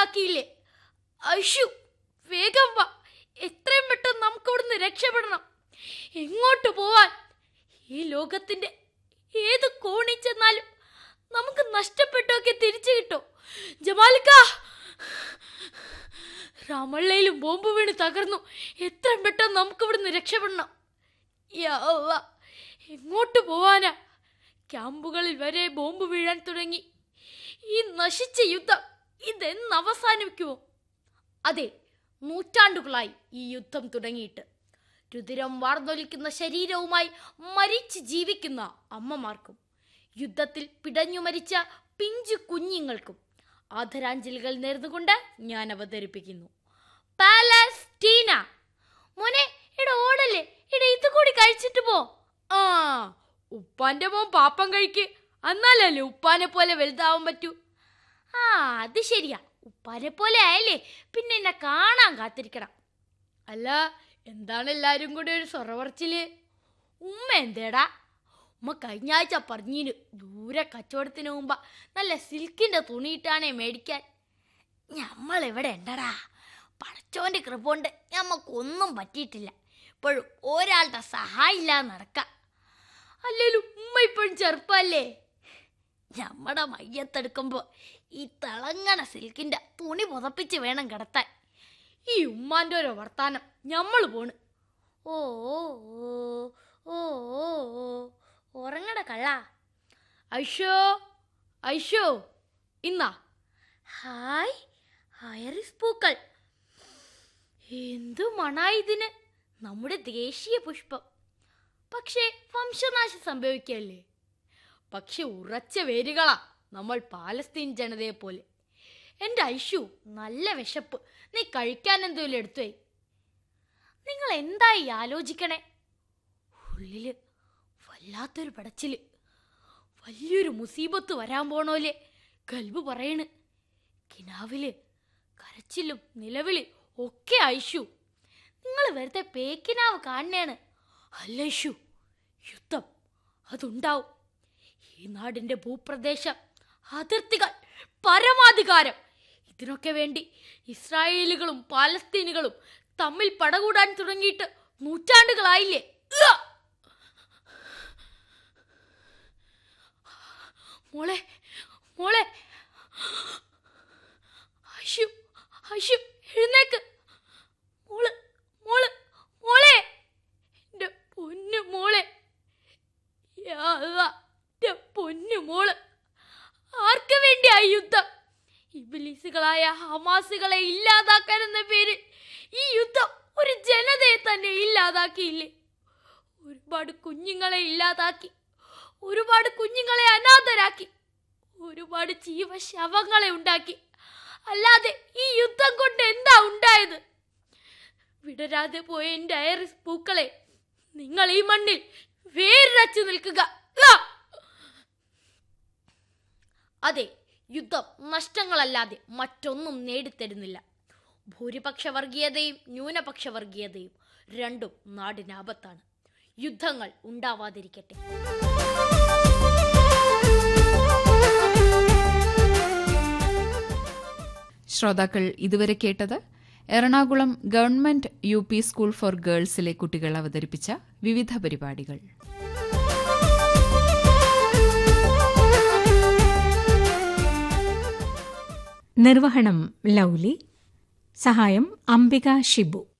ഇല്ലാതാക്കിയില്ലേ ഐഷു വേഗം വാ എത്രയും പെട്ടെന്ന് നമുക്ക് ഇവിടുന്ന് രക്ഷപ്പെടണം എങ്ങോട്ട് പോവാൻ ഈ ലോകത്തിന്റെ ഏത് കോണിൽ ചെന്നാലും നമുക്ക് നഷ്ടപ്പെട്ടൊക്കെ തിരിച്ചു കിട്ടും ജമാലിക്ക രാമള്ളയിലും ബോംബ് വീണ് തകർന്നു എത്രയും പെട്ടെന്ന് നമുക്ക് ഇവിടുന്ന് രക്ഷപ്പെടണം യാ അല്ലാ, എങ്ങോട്ട് പോവാനാ ക്യാമ്പുകളിൽ വരെ ബോംബ് വീഴാൻ തുടങ്ങി ഈ നശിച്ച യുദ്ധം ഇതെന്ന് അവസാനിക്കുമോ അതെ നൂറ്റാണ്ടുകളായി ഈ യുദ്ധം തുടങ്ങിയിട്ട് രുതിരം വാർന്നൊലിക്കുന്ന ശരീരവുമായി മരിച്ച് ജീവിക്കുന്ന അമ്മമാർക്കും യുദ്ധത്തിൽ പിടഞ്ഞു മരിച്ച പിഞ്ചു കുഞ്ഞുങ്ങൾക്കും ആദരാഞ്ജലികൾ നേർന്നുകൊണ്ട് ഞാൻ അവതരിപ്പിക്കുന്നു പാലസ്റ്റീന മോനെ ഇട ഓടല്ലേ ഇട ഇത് കൂടി കഴിച്ചിട്ട് പോ ആ ഉപ്പാന്റെ മോൻ പാപ്പം കഴിക്ക് എന്നാലല്ലേ ഉപ്പാനെ പോലെ വലുതാവാൻ പറ്റൂ ആ അത് ശരിയാ ഉപ്പാനെ പോലെ ആയല്ലേ പിന്നെ എന്നെ കാണാൻ കാത്തിരിക്കണം അല്ല എന്താണ് എല്ലാരും കൂടി ഒരു സൊറവർച്ചില് ഉമ്മ എന്തേടാ ഉമ്മ കഴിഞ്ഞ ആഴ്ച പറഞ്ഞിന് ദൂരെ കച്ചവടത്തിന് മുമ്പ് നല്ല സിൽക്കിന്റെ തുണിയിട്ടാണേ മേടിക്കാൻ ഞമ്മൾ ഇവിടെ ഉണ്ടടാ പടച്ചോന്റെ കൃപ കൊണ്ട് ഞമ്മക്കൊന്നും പറ്റിയിട്ടില്ല ഇപ്പോഴും ഒരാളുടെ സഹായം ഇല്ലാതെ നടക്കാം അല്ലേലും ഉമ്മ ഇപ്പോഴും ചെറുപ്പല്ലേ ഞമ്മടെ മയ്യത്തെടുക്കുമ്പോ ഈ തിളങ്ങണ സിൽക്കിന്റെ തുണി പുതപ്പിച്ച് വേണം കിടത്താൻ ഈ ഉമ്മാന്റെ ഒരു വർത്താനം ഞമ്മൾ പോണ് ഓ ഓ ഓ ഓ ഓ ഉറങ്ങട കള്ള ഐഷോ ഐഷോ ഇന്നാ ഹായ് ഹയറിസ് പൂക്കൾ എന്തു മണായി ഇതിന് നമ്മുടെ ദേശീയ പുഷ്പം പക്ഷേ വംശനാശം സംഭവിക്കല്ലേ പക്ഷെ ഉറച്ച വേരുകളാ നമ്മൾ പാലസ്തീൻ ജനതയെ പോലെ എൻ്റെ ഐഷു നല്ല വിശപ്പ് നീ കഴിക്കാൻ എന്തെങ്കിലും എടുത്തുവേ നിങ്ങൾ എന്തായി ആലോചിക്കണേ ഉള്ളില് വല്ലാത്തൊരു പടച്ചില് വലിയൊരു മുസീബത്ത് വരാൻ പോണോലെ കൽബ് പറയണ് കിനാവില് കരച്ചിലും നിലവിളി ഒക്കെ ഐഷു നിങ്ങൾ വെറുതെ പേക്കിനാവ് കാണണേണ് അല്ല ഐഷു യുദ്ധം അതുണ്ടാവും ഈ നാടിന്റെ ഭൂപ്രദേശം അതിർത്തികൾ പരമാധികാരം ഇതിനൊക്കെ വേണ്ടി ഇസ്രായേലുകളും പാലസ്തീനുകളും തമ്മിൽ പടകൂടാൻ തുടങ്ങിയിട്ട് നൂറ്റാണ്ടുകളായില്ലേ ഉവ്വ! മോളെ മോളെ ഐഷു ഐഷു എഴുന്നേക്ക് മോള് മോള് മോളെ എൻ്റെ പൊന്നു മോളെ യാ അല്ലാ, എൻ്റെ പൊന്നു മോള് ആർക്ക് വേണ്ടിയാ ഈ യുദ്ധം ഇബിലീസുകളായ ഹമാസുകളെ ഇല്ലാതാക്കാൻ എന്ന പേരിൽ ഈ യുദ്ധം ഒരു ജനതയെ തന്നെ ഇല്ലാതാക്കിയില്ലേ ഒരുപാട് കുഞ്ഞുങ്ങളെ ഇല്ലാതാക്കി ഒരുപാട് കുഞ്ഞുങ്ങളെ അനാഥരാക്കി ഒരുപാട് ജീവശവങ്ങളെ ഉണ്ടാക്കി അല്ലാതെ ഈ യുദ്ധം കൊണ്ട് എന്താ ഉണ്ടായത് വിടരാതെ പോയ എൻ്റെ ഐറിസ് പൂക്കളെ നിങ്ങൾ ഈ മണ്ണിൽ വേരച്ചു നിൽക്കുക ആ! അതെ യുദ്ധം നഷ്ടങ്ങളല്ലാതെ മറ്റൊന്നും നേടിത്തരുന്നില്ല ഭൂരിപക്ഷ വർഗീയതയും ന്യൂനപക്ഷ വർഗീയതയും രണ്ടും നാടിന് ആപത്താണ് യുദ്ധങ്ങൾ ഉണ്ടാവാതിരിക്കട്ടെ ശ്രോതാക്കൾ ഇതുവരെ കേട്ടത് Ernakulam government U P school for ഗേൾസിലെ കുട്ടികൾ അവതരിപ്പിച്ച വിവിധ പരിപാടികൾ നിർവഹണം ലൗലി സഹായം അംബിക ഷിബു